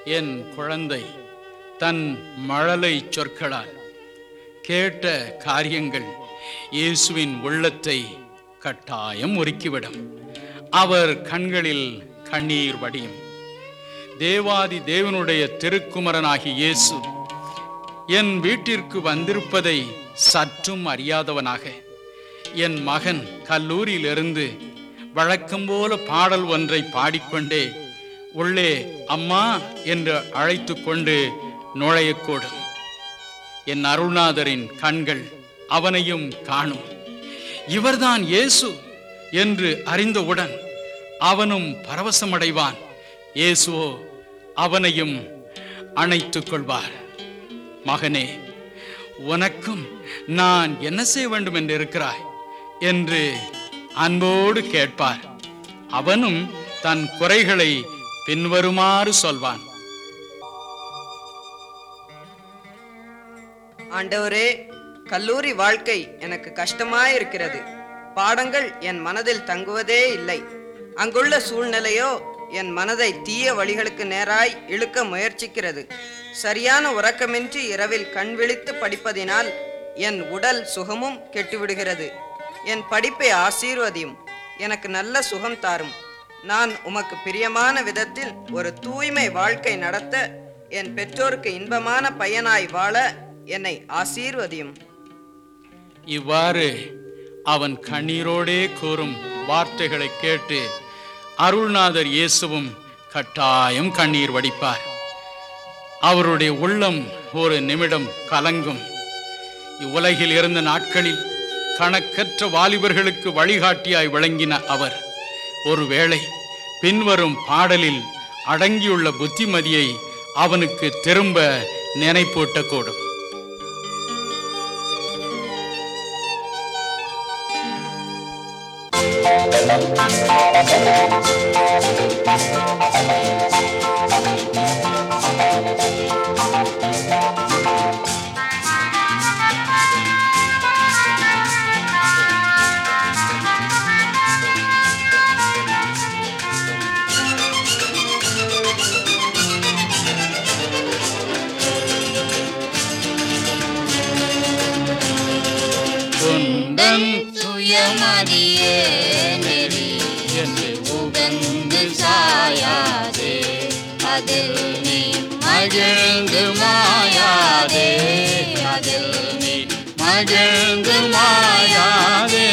என் குழந்தை தன் மழலை சொற்களால் கேட்ட காரியங்கள் இயேசுவின் உள்ளத்தை கட்டாயம் உருக்கிவிடும் அவர் கண்களில் கண்ணீர் வடியும் தேவாதி தேவனுடைய திருக்குமரனாகி இயேசு என் வீட்டிற்கு வந்திருப்பதை சற்றும் அறியாதவனாக என் மகன் கல்லூரியிலிருந்து வழக்கம் போல பாடல் ஒன்றை பாடிக்கொண்டே உள்ளே அம்மா என்று அழைத்து கொண்டு நுழையக்கூடும் என் அருள்நாதரின் கண்கள் அவனையும் காணும் இவர்தான் இயேசு என்று அறிந்தவுடன் அவனும் பரவசமடைவான் இயேசுவோ அவனையும் அணைத்துக் கொள்வார் மகனே உனக்கும் நான் என்ன செய்ய வேண்டும் என்று இருக்கிறாய் என்று அன்போடு கேட்பார் அவனும் தன் குறைகளை பின்வருமாறு சொல்வான் ஆண்டவரே கல்லூரி வாழ்க்கை எனக்கு கஷ்டமாயிருக்கிறது பாடங்கள் என் மனதில் தங்குவதே இல்லை அங்குள்ள சூழ்நிலையோ என் மனதை தீய வழிகளுக்கு நேராய் இழுக்க முயற்சிக்கிறது சரியான உறக்கமின்றி இரவில் கண் விழித்து படிப்பதினால் என் உடல் சுகமும் கெட்டுவிடுகிறது என் படிப்பை ஆசீர்வதியும் எனக்கு நல்ல சுகம் தாரும் நான் உமக்கு பிரியமான விதத்தில் ஒரு தூய்மை வாழ்க்கை நடத்த என் பெற்றோருக்கு இன்பமான பையனாய் வாழ என்னை ஆசீர்வதியும் இவ்வாறு அவன் கண்ணீரோடே கூறும் வார்த்தைகளை கேட்டு அருள்நாதர் இயேசுவும் கட்டாயம் கண்ணீர் வடிப்பார் அவருடைய உள்ளம் ஒரு நிமிடம் கலங்கும் இவ்வுலகில் இருந்த நாட்களில் கணக்கற்ற வாலிபர்களுக்கு வழிகாட்டியாய் விளங்கின அவர் ஒருவேளை பின்வரும் பாடலில் அடங்கியுள்ள புத்திமதியை அவனுக்கு திரும்ப நினைப்பூட்டக்கூடும் குந்தன் சுயமதியே நெறி என்று உகந்து சாயாதே அதில் நீ மகிழ்ந்து மாயாதே அதில் நீ மகிழ்ந்து மாயாதே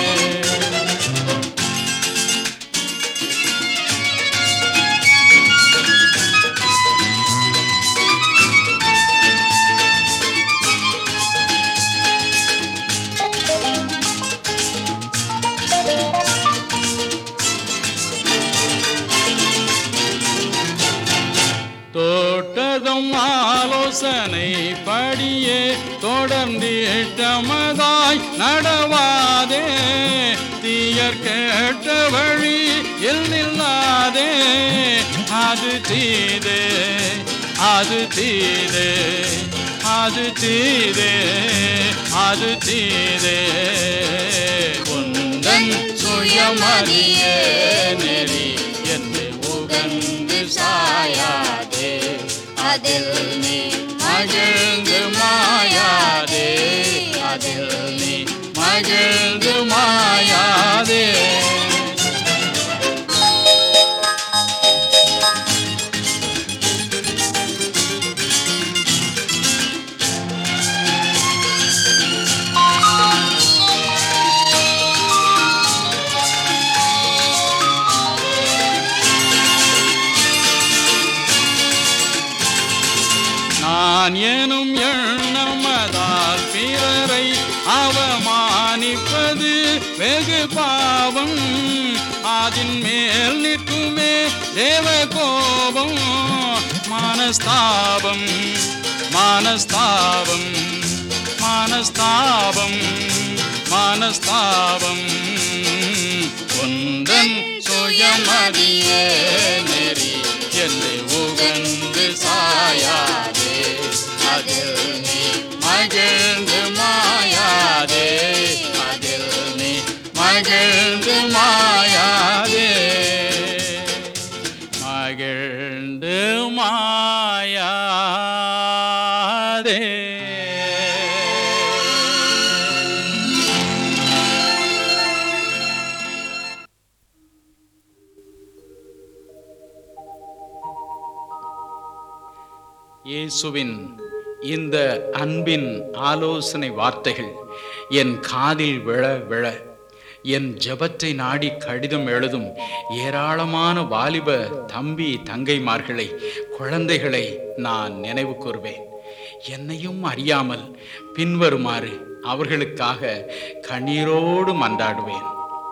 தோட்டதும் ஆலோசனை படியே தொடர்ந்து இட்டமதாய் நடவாதே தீயர் கேட்ட வழி நில்லாதே அது தீதே அது தீதே அது தீதே அது தீதே குந்தன் சுயமதியே நெறி என்று உகந்து சாயாதே அதில் நீ மகிழ்ந்து மாயாதே அதில் நீ மகிழ்ந்து மாயாதே நான் எனும் எண்ணமதால் பிறரை அவமானிப்பது வெகு பாவம் அதின் மேல் நிற்குமே தேவ கோபம் மானஸ்தாபம் மானஸ்தாபம் மானஸ்தாபம் மானஸ்தாபம் ஒன்றன் சுயமதியே நெறி என்னை உகந்து சாயாதே அதில் நீ மகிழ்ந்து மாயாதே அதில் நீ மகிழ்ந்து மாயாதே மகிழ்ந்து மா இயேசுவின் இந்த அன்பின் ஆலோசனை வார்த்தைகள் என் காதில் விழ விழ என் ஜெபத்தை நாடி கடிதம் எழுதும் ஏராளமான வாலிப தம்பி தங்கைமார்களை குழந்தைகளை நான் நினைவு கூர்வேன் என்னையும் அறியாமல் பின்வருமாறு அவர்களுக்காக கண்ணீரோடு மன்றாடுவேன்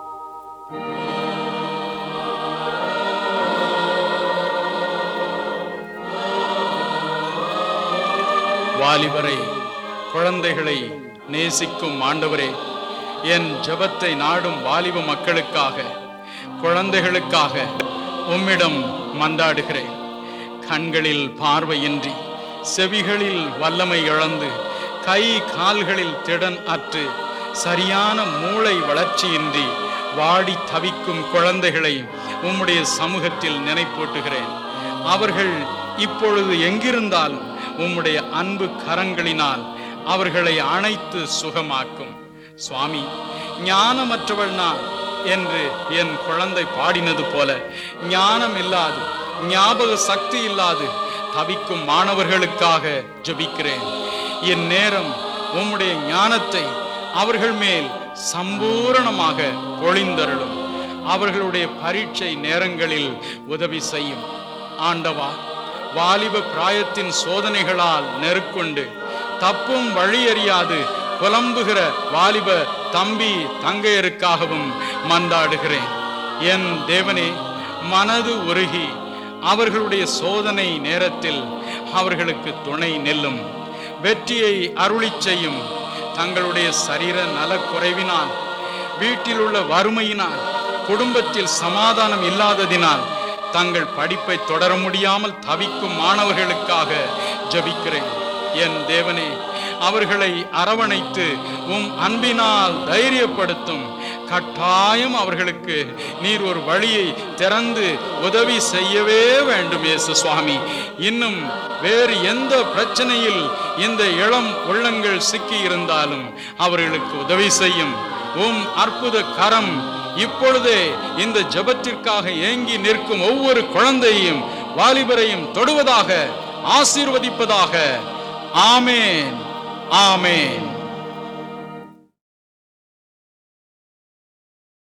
வாலிபரை குழந்தைகளை நேசிக்கும் ஆண்டவரே என் ஜெபத்தை நாடும் வாலிப மக்களுக்காக குழந்தைகளுக்காக உம்மிடம் மன்றாடுகிறேன் கண்களில் பார்வையின்றி செவிகளில் வல்லமை இழந்து கை கால்களில் திடன் அற்று சரியான மூளை வளர்ச்சியின்றி வாடி தவிக்கும் குழந்தைகளை உம்முடைய சமூகத்தில் நினைப்பூட்டுகிறேன் அவர்கள் இப்பொழுது எங்கிருந்தாலும் உம்முடைய அன்பு கரங்களினால் அவர்களை அணைத்து சுகமாக்கும் சுவாமி ஞானமற்றவள் நான் என்று என் குழந்தை பாடினது போல ஞானம் இல்லாது ஞாபக சக்தி இல்லாது தவிக்கும் மாணவர்களுக்காக ஜெபிக்கிறேன் என் நேரம் உம்முடைய ஞானத்தை அவர்கள் மேல் சம்பூரணமாக பொழிந்தருளும் அவர்களுடைய பரீட்சை நேரங்களில் உதவி செய்யும் ஆண்டவா வாலிப பிராயத்தின் சோதனைகளால் நெருக்கொண்டு தப்பும் வழியறியாது புலம்புகிற வாலிப தம்பி தங்கையருக்காகவும் மன்றாடுகிறேன் என் தேவனே மனது உருகி அவர்களுடைய சோதனை நேரத்தில் அவர்களுக்கு துணை நெல்லும் வெற்றியை அருளிச் செய்யும் தங்களுடைய சரீர நலக்குறைவினால் வீட்டில் உள்ள வறுமையினால் குடும்பத்தில் சமாதானம் இல்லாததினால் தங்கள் படிப்பை தொடர முடியாமல் தவிக்கும் மாணவர்களுக்காக ஜெபிக்கிறேன் என் தேவனே அவர்களை அரவணைத்து உம் அன்பினால் தைரியப்படுத்தும் கட்டாயம் அவர்களுக்கு நீர் ஒரு வழியை திறந்து உதவி செய்யவே வேண்டும் இயேசு சுவாமி இன்னும் வேறு எந்த பிரச்சனையில் இந்த இளம் உள்ளங்கள் சிக்கி இருந்தாலும் அவர்களுக்கு உதவி செய்யும் உம் அற்புத கரம் இப்பொழுதே இந்த ஜெபத்திற்காக ஏங்கி நிற்கும் ஒவ்வொரு குழந்தையும் வாலிபரையும் தொடுவதாக ஆசீர்வதிப்பதாக ஆமேன் ஆமேன்